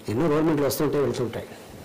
ఎన్నో గవర్నమెంట్లు వస్తుంటాయి వెళ్తుంటాయి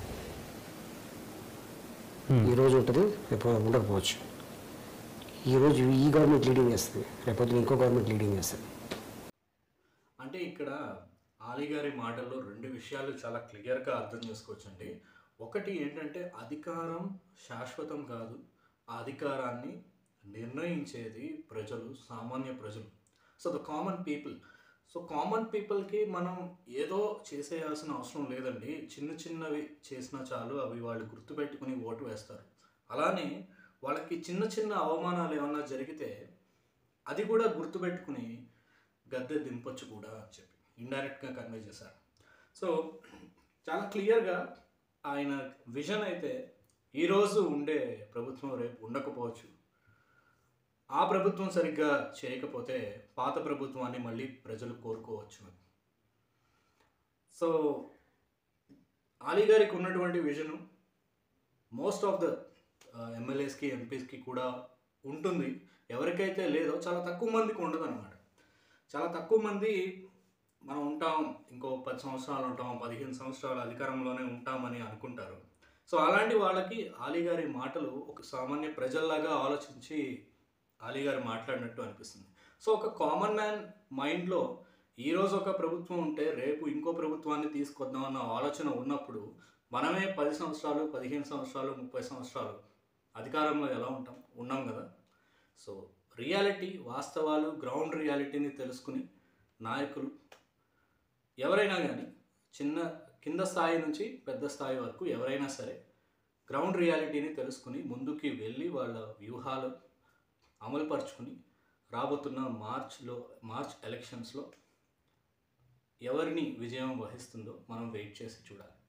ఈ రోజు ఉంటుంది రేపు ఉండకపోవచ్చు ఈ రోజు ఈ గవర్నమెంట్ లీడింగ్ చేస్తుంది రేపొద్దున ఇంకో గవర్నమెంట్ లీడింగ్ చేస్తుంది అంటే ఇక్కడ ఆలీ గారి మాటల్లో రెండు విషయాలు చాలా క్లియర్గా అర్థం చేసుకోవచ్చండి ఒకటి ఏంటంటే అధికారం శాశ్వతం కాదు ఆ అధికారాన్ని నిర్ణయించేది ప్రజలు సామాన్య ప్రజలు so the common people so common పీపుల్కి మనం ఏదో చేసేయాల్సిన అవసరం లేదండి చిన్న చిన్నవి చేసినా చాలు అవి వాళ్ళు గుర్తుపెట్టుకుని ఓటు వేస్తారు అలానే వాళ్ళకి చిన్న చిన్న అవమానాలు ఏమన్నా జరిగితే అది కూడా గుర్తుపెట్టుకుని గద్దె దింపొచ్చు కూడా అని చెప్పి ఇండైరెక్ట్గా కన్వే చేశారు సో చాలా క్లియర్గా ఆయన విజన్ అయితే ఈరోజు ఉండే ప్రభుత్వం రేపు ఉండకపోవచ్చు ఆ ప్రభుత్వం సరిగ్గా చేయకపోతే పాత ప్రభుత్వాన్ని మళ్ళీ ప్రజలు కోరుకోవచ్చు అని సో ఆలీ గారికి ఉన్నటువంటి విజను మోస్ట్ ఆఫ్ ద ఎమ్మెల్యేస్కి ఎంపీస్కి కూడా ఉంటుంది ఎవరికైతే లేదో చాలా తక్కువ మందికి ఉండదు అనమాట చాలా తక్కువ మంది మనం ఉంటాం ఇంకో పది సంవత్సరాలు ఉంటాం పదిహేను సంవత్సరాలు అధికారంలోనే ఉంటామని అనుకుంటారు సో అలాంటి వాళ్ళకి ఆలీ గారి మాటలు ఒక సామాన్య ప్రజల్లాగా ఆలోచించి ఆలీ గారు మాట్లాడినట్టు అనిపిస్తుంది సో ఒక కామన్ మ్యాన్ మైండ్లో ఈరోజు ఒక ప్రభుత్వం ఉంటే రేపు ఇంకో ప్రభుత్వాన్ని తీసుకొద్దాం అన్న ఆలోచన ఉన్నప్పుడు మనమే పది సంవత్సరాలు పదిహేను సంవత్సరాలు ముప్పై సంవత్సరాలు అధికారంలో ఎలా ఉంటాం ఉన్నాం కదా సో రియాలిటీ వాస్తవాలు గ్రౌండ్ రియాలిటీని తెలుసుకుని నాయకులు ఎవరైనా కానీ చిన్న కింద స్థాయి నుంచి పెద్ద స్థాయి వరకు ఎవరైనా సరే గ్రౌండ్ రియాలిటీని తెలుసుకుని ముందుకి వెళ్ళి వాళ్ళ వ్యూహాలు అమలుపరుచుకుని రాబోతున్న మార్చ్లో మార్చ్ ఎలక్షన్స్లో ఎవరిని విజయం వహిస్తుందో మనం వెయిట్ చేసి చూడాలి